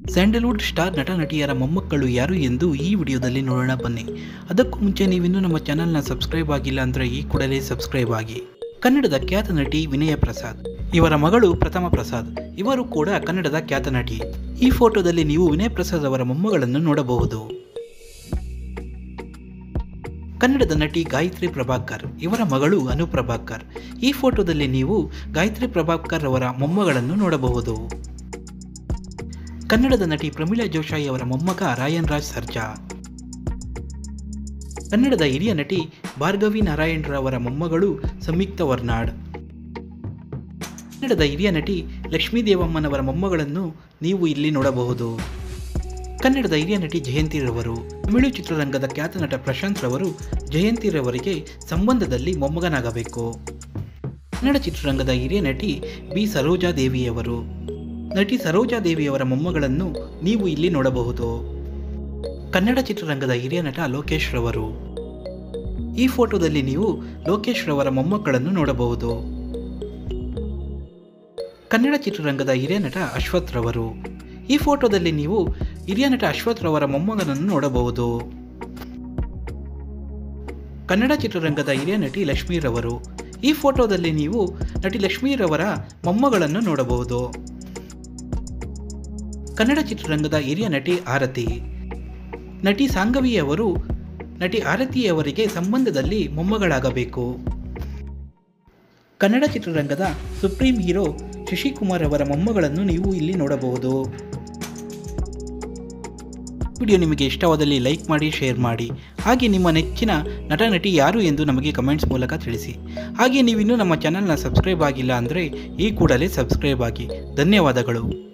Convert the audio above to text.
Sandalwood star ನಟ ನಟಿಯರ ಮೊಮ್ಮಕ್ಕಳು ಯಾರು ಎಂದು ಈ ವಿಡಿಯೋದಲ್ಲಿ ನೋಡೋಣ ಬನ್ನಿ ಅದಕ್ಕೂ ಮುಂಚೆ ನೀವಿನ್ನೂ ನಮ್ಮ ಚಾನಲ್ನ ಸಬ್ಸ್ಕ್ರೈಬ್ ಆಗಿಲ್ಲ ಅಂದರೆ ಈ ಕೂಡಲೇ ಸಬ್ಸ್ಕ್ರೈಬ್ ಆಗಿ ಕನ್ನಡದ ಖ್ಯಾತ ನಟಿ ವಿನಯ ಪ್ರಸಾದ್ ಇವರ ಮಗಳು ಪ್ರಥಮ ಪ್ರಸಾದ್ ಇವರು ಕೂಡ ಕನ್ನಡದ ಖ್ಯಾತ ನಟಿ ಈ ಫೋಟೋದಲ್ಲಿ ನೀವು ವಿನಯ್ ಪ್ರಸಾದ್ ಅವರ ಮೊಮ್ಮಗಳನ್ನು ನೋಡಬಹುದು ಕನ್ನಡದ ನಟಿ ಗಾಯತ್ರಿ ಪ್ರಭಾಕರ್ ಇವರ ಮಗಳು ಅನು ಪ್ರಭಾಕರ್ ಈ ಫೋಟೋದಲ್ಲಿ ನೀವು ಗಾಯತ್ರಿ ಪ್ರಭಾಕರ್ ಅವರ ಮೊಮ್ಮಗಳನ್ನು ನೋಡಬಹುದು ಕನ್ನಡದ ನಟಿ ಪ್ರಮೀಳಾ ಜೋಶಾಯಿ ಅವರ ಮೊಮ್ಮಗ ರಾಯನ್ ರಾಜ್ ಸರ್ಜಾ ಕನ್ನಡದ ಹಿರಿಯ ನಟಿ ಭಾರ್ಗವಿ ನಾರಾಯಣರವರ ಮೊಮ್ಮಗಳು ಸಂಯುಕ್ತ ವರ್ನಾಡ್ ಕನ್ನಡದ ಹಿರಿಯ ನಟಿ ಲಕ್ಷ್ಮೀ ದೇವಮ್ಮನವರ ಮೊಮ್ಮಗಳನ್ನು ನೀವು ಇಲ್ಲಿ ನೋಡಬಹುದು ಕನ್ನಡದ ಹಿರಿಯ ನಟಿ ಜಯಂತಿರವರು ತಮಿಳು ಚಿತ್ರರಂಗದ ಖ್ಯಾತ ನಟ ಪ್ರಶಾಂತ್ ರವರು ಜಯಂತಿರವರಿಗೆ ಸಂಬಂಧದಲ್ಲಿ ಮೊಮ್ಮಗನಾಗಬೇಕು ಕನ್ನಡ ಚಿತ್ರರಂಗದ ಹಿರಿಯ ನಟಿ ಬಿ ಸರೋಜಾ ದೇವಿಯವರು ನಟಿ ಸರೋಜಾ ದೇವಿಯವರ ಮೊಮ್ಮಗಳನ್ನು ನೀವು ಇಲ್ಲಿ ನೋಡಬಹುದು ಕನ್ನಡ ಚಿತ್ರರಂಗದ ಹಿರಿಯ ನಟ ಲೋಕೇಶ್ ರವರು ಈ ಫೋಟೋದಲ್ಲಿ ನೀವು ಲೋಕೇಶ್ ರವರ ಮೊಮ್ಮಕ್ಕಳನ್ನು ನೋಡಬಹುದು ಕನ್ನಡ ಚಿತ್ರರಂಗದ ಹಿರಿಯ ನಟ ಅಶ್ವಥ್ ರವರು ಈ ಫೋಟೋದಲ್ಲಿ ನೀವು ಹಿರಿಯ ನಟ ಅಶ್ವಥ್ ರವರ ಮೊಮ್ಮಗನನ್ನು ನೋಡಬಹುದು ಕನ್ನಡ ಚಿತ್ರರಂಗದ ಹಿರಿಯ ನಟಿ ಲಕ್ಷ್ಮೀರವರು ಈ ಫೋಟೋದಲ್ಲಿ ನೀವು ನಟಿ ಲಕ್ಷ್ಮೀರವರ ಮೊಮ್ಮಗಳನ್ನು ನೋಡಬಹುದು ಕನ್ನಡ ಚಿತ್ರರಂಗದ ಹಿರಿಯ ನಟಿ ಆರತಿ ನಟಿ ಸಾಂಗವಿಯವರು ನಟಿ ಆರತಿಯವರಿಗೆ ಸಂಬಂಧದಲ್ಲಿ ಮೊಮ್ಮಗಳಾಗಬೇಕು ಕನ್ನಡ ಚಿತ್ರರಂಗದ ಸುಪ್ರೀಂ ಹೀರೋ ಶಶಿಕುಮಾರ್ ಅವರ ಮೊಮ್ಮಗಳನ್ನು ನೀವು ಇಲ್ಲಿ ನೋಡಬಹುದು ವಿಡಿಯೋ ನಿಮಗೆ ಇಷ್ಟವಾದಲ್ಲಿ ಲೈಕ್ ಮಾಡಿ ಶೇರ್ ಮಾಡಿ ಹಾಗೆ ನಿಮ್ಮ ನೆಚ್ಚಿನ ನಟ ನಟಿ ಯಾರು ಎಂದು ನಮಗೆ ಕಮೆಂಟ್ಸ್ ಮೂಲಕ ತಿಳಿಸಿ ಹಾಗೆ ನೀವಿನ್ನೂ ನಮ್ಮ ಚಾನಲ್ನ ಸಬ್ಸ್ಕ್ರೈಬ್ ಆಗಿಲ್ಲ ಅಂದರೆ ಈ ಕೂಡಲೇ ಸಬ್ಸ್ಕ್ರೈಬ್ ಆಗಿ ಧನ್ಯವಾದಗಳು